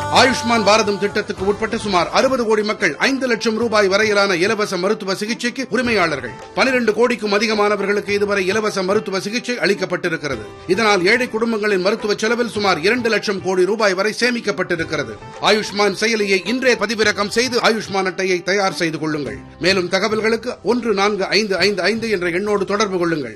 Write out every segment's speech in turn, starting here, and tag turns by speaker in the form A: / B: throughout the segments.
A: ஆயுஷ்மான் பாரதம் திட்டத்துக்கு உட்பட்ட சுமார் அறுபது கோடி மக்கள் ஐந்து லட்சம் ரூபாய் வரையிலான இலவச மருத்துவ சிகிச்சைக்கு உரிமையாளர்கள் பனிரெண்டு கோடிக்கும் அதிகமானவர்களுக்கு இதுவரை இலவச மருத்துவ சிகிச்சை அளிக்கப்பட்டிருக்கிறது இதனால் ஏழை குடும்பங்களின் மருத்துவ செலவில் சுமார் இரண்டு லட்சம் கோடி ரூபாய் வரை சேமிக்கப்பட்டிருக்கிறது ஆயுஷ்மான் செயலியை இன்றே பதிவிறக்கம் செய்து ஆயுஷ்மான் அட்டையை தயார் செய்து கொள்ளுங்கள் மேலும் தகவல்களுக்கு ஒன்று நான்கு ஐந்து ஐந்து ஐந்து என்ற எண்ணோடு தொடர்பு கொள்ளுங்கள்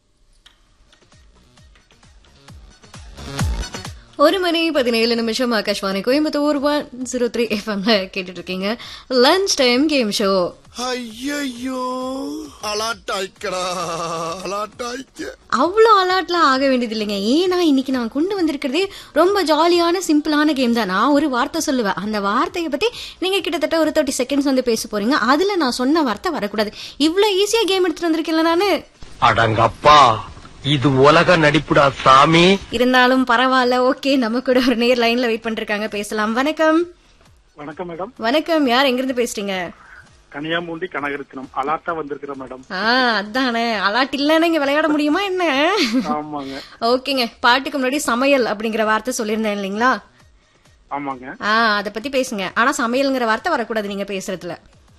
B: ஒரு மணி பதினேழு நிமிஷம் Akashvani Coimbatore one zero three எஃப்எம்ல கேட்டுட்டு இருக்கீங்க லஞ்ச் டைம் கேம் ஷோ
C: ஐயோ அலாட்டாய்க்கடா அலாட்டாய்க்க
B: அவ்வளோ அலாட்லாம் ஆக வேண்டியது இல்லைங்க ஏன்னா இன்னைக்கு நான் கொண்டு வந்திருக்கிறதே ரொம்ப ஜாலியான சிம்பிளான கேம் தான் நான் ஒரு வார்த்தை சொல்லுவேன் அந்த வார்த்தையை பத்தி நீங்க கிட்டத்தட்ட ஒரு தேர்ட்டி செகண்ட்ஸ் வந்து பேச போறீங்க அதுல நான் சொன்ன வார்த்தை வரக்கூடாது இவ்வளோ ஈஸியா கேம் எடுத்துட்டு வந்திருக்கேன்ல நானு
D: அடங்கப்பா இது உலக நடிப்புடா சாமி
B: இருந்தாலும் பரவாயில்ல ஓகே நம்ம கூட ஒரு நேர் லைன்ல வெயிட் பண்ணிருக்காங்க பேசலாம் வணக்கம்
E: வணக்கம் மேடம்
B: வணக்கம் யார் எங்கிருந்து பேசுறீங்க
E: கனியாமூண்டி கனகரத்தினம் அலாட்டா வந்திருக்கிறேன் மேடம்
B: ஆ அதானே அலாட் இல்லைன்னு இங்க விளையாட முடியுமா என்ன
E: ஆமாங்க
B: ஓகேங்க பாட்டுக்கு முன்னாடி சமையல் அப்படிங்கிற வார்த்தை சொல்லியிருந்தேன் இல்லைங்களா
E: ஆமாங்க
B: ஆ அத பத்தி பேசுங்க ஆனா சமையல்ங்கிற வார்த்தை வரக்கூடாது நீங்க பேசுறதுல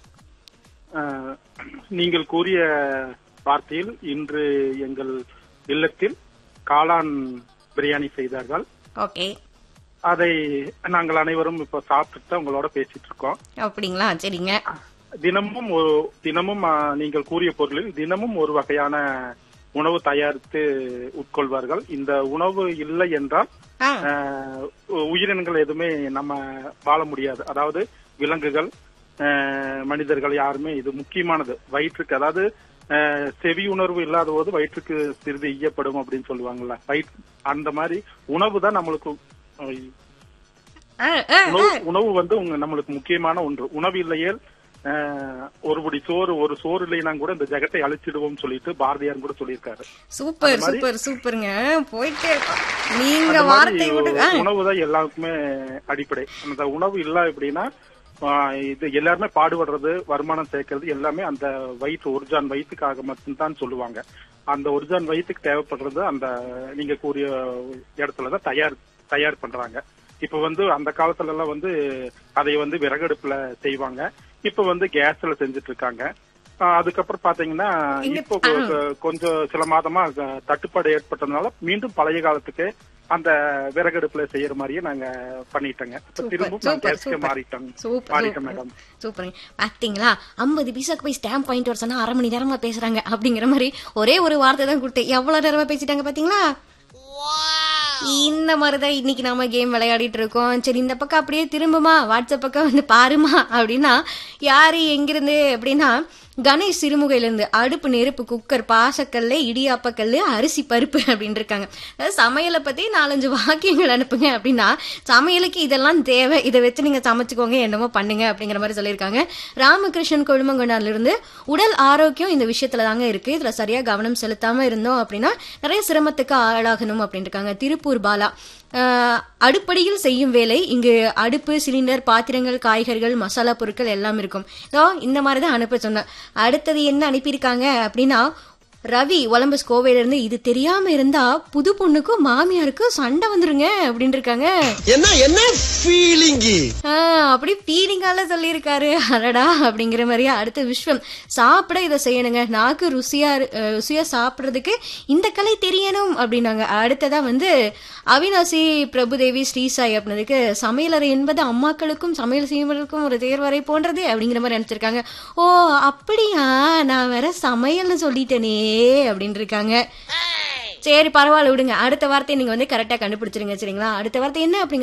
E: அஹ், நீங்கள் கூறிய வார்த்தையில் இன்று எங்கள் இல்லத்தில் காளான் பிரியாணி செய்தார்கள்
B: ஓகே
E: அதை நாங்கள் அனைவரும் இப்ப சாப்பிட்டு உங்களோட பேசிட்டு இருக்கோம்
B: அப்படிங்களா சரிங்க
E: தினமும் ஒரு தினமும் அஹ், நீங்கள் கூறிய பொருளில் தினமும் ஒரு வகையான உணவு தயாரித்து உட்கொள்வார்கள் இந்த உணவு இல்லை என்றால்
B: ஆ
E: அஹ், உயிரினங்கள் எதுவுமே நம்ம வாழ முடியாது அதாவது விலங்குகள் அஹ், மனிதர்கள் யாருமே இது முக்கியமானது வயிற்றுக்கு அதாவது அஹ், செவி உணர்வு இல்லாத போது வயிற்றுக்கு சிறிது ஈயப்படும் அப்படின்னு சொல்லுவாங்கல்ல வயிற்று அந்த மாதிரி உணவு தான் நம்மளுக்கு அஹ்,
B: ஆ, ஆ,
E: உணவு உணவு வந்து உங்க நம்மளுக்கு முக்கியமான ஒன்று உணவு இல்லையே அஹ், ஒரு படி சோறு ஒரு சோறு இல்லைனா கூட இந்த ஜெகத்தை அழிச்சிடுவோம் சொல்லிட்டு பாரதியார் கூட சொல்லியிருக்காரு
B: சூப்பர் சூப்பர் சூப்பருங்க போயிட்டே இருக்கோம். நீங்க
E: அந்த
B: வார்த்தை
E: மாதிரி
B: விட்டு ஆ,
E: உணவு தான் எல்லாருக்குமே அடிப்படை அந்த உணவு இல்ல எப்படின்னா ஆஹ் இது எல்லாருமே பாடுபடுறது வருமானம் சேர்க்கறது எல்லாமே அந்த வயிற்று ஒரிஜான் வயிற்றுக்காக மட்டும்தான் சொல்லுவாங்க அந்த ஒரிஜான் வயிற்றுக்கு தேவைப்படுறது அந்த நீங்க கூறிய இடத்துலதான் தயார் தயார் பண்றாங்க இப்ப வந்து அந்த காலத்துல எல்லாம் வந்து அதை வந்து விறகடுப்புல செய்வாங்க இப்ப வந்து கேஸ்ல செஞ்சுட்டு இருக்காங்க ஆஹ் அதுக்கப்புறம் பாத்தீங்கன்னா
B: இங்க-
E: இப்போ கொ- கொஞ்சம் சில மாதமா அஹ், தட்டுப்பாடு ஏற்பட்டதுனால மீண்டும் பழைய காலத்துக்கு அந்த விறகடுப்புல செய்யற மாதிரியே நாங்க பண்ணிட்டோங்க இப்ப
B: சூப்பர்,
E: திரும்பவும் நான்
B: சூப்பர்,
E: கேஸ்க்கு
B: சூப்பர்.
E: மாறிட்டோம்
B: சூப்பர்
E: மாறிட்டோம்
B: சூப்பர்
E: மேடம்
B: சூப்பருங்க பாத்தீங்களா ஐம்பது பீஸாக்கு போய் ஸ்டாம்ப் பாயிண்ட் வர சொன்னா அரை மணி நேரமா பேசுறாங்க அப்படிங்கிற மாதிரி ஒரே ஒரு வார்த்தை தான் கொடுத்தேன் எவ்வளவு நேரமா பேசிட்டாங்க பாத்தீங்களா இந்த மாதிரிதான் இன்னைக்கு நாம கேம் விளையாடிட்டு இருக்கோம் சரி இந்த பக்கம் அப்படியே திரும்புமா வாட்ஸ்அப் பக்கம் வந்து பாருமா அப்படின்னா யாரு எங்கிருந்து அப்படின்னா கணேஷ் சிறுமுகையிலிருந்து அடுப்பு நெருப்பு குக்கர் பாசக்கல்லு இடியாப்பக்கல்லு அரிசி பருப்பு அப்படின்னு இருக்காங்க அதாவது சமையலை பத்தி நாலஞ்சு வாக்கியங்கள் அனுப்புங்க அப்படின்னா சமையலுக்கு இதெல்லாம் தேவை இதை வச்சு நீங்க சமைச்சுக்கோங்க என்னமோ பண்ணுங்க அப்படிங்கிற மாதிரி சொல்லியிருக்காங்க ராமகிருஷ்ணன் கொழுமங்கொண்டான்ல இருந்து உடல் ஆரோக்கியம் இந்த விஷயத்துல தாங்க இருக்கு இதுல சரியா கவனம் செலுத்தாம இருந்தோம் அப்படின்னா நிறைய சிரமத்துக்கு ஆளாகணும் அப்படின்னு இருக்காங்க திருப்பூர் பாலா ஆஹ், அடுப்படியில் செய்யும் வேலை இங்கு அடுப்பு சிலிண்டர் பாத்திரங்கள் காய்கறிகள் மசாலா பொருட்கள் எல்லாம் இருக்கும் ஸோ இந்த மாதிரி தான் அனுப்ப சொன்னேன் அடுத்தது என்ன அனுப்பியிருக்காங்க அப்படின்னா ரவி ஒலம்பஸ் கோவையில இருந்து இது தெரியாம இருந்தா புது பொண்ணுக்கும் மாமியாருக்கும் சண்டை வந்துருங்க அப்படின்னு இருக்காங்க
C: என்ன என்ன ஃபீலிங்கி
B: ஆஹ், அப்படி ஃபீலிங்கால சொல்லியிருக்காரு அடடா அப்படிங்கிற மாதிரியா அடுத்து விஸ்வம் சாப்பிட இதை செய்யணுங்க நாக்கு ருசியா இரு- அஹ், ருசியா சாப்பிடுறதுக்கு இந்த கலை தெரியணும் அப்படின்னாங்க அடுத்ததா வந்து அவினாசி பிரபுதேவி ஸ்ரீசாய் அப்படின்னதுக்கு சமையலறை என்பது அம்மாக்களுக்கும் சமையல் செய்வதற்கும் ஒரு தேர்வறை போன்றது அப்படிங்கிற மாதிரி நினைச்சிருக்காங்க ஓ அப்படியா நான் வேற சமையல்னு சொல்லிட்டேனே அப்படின்னு இருக்காங்க சரி பரவாயில்ல விடுங்க அடுத்த வார்த்தையை நீங்க வந்து கரெக்டா கண்டுபிடிச்சிருங்க சரிங்களா அடுத்த வார்த்தை என்ன அப்படிங்கிற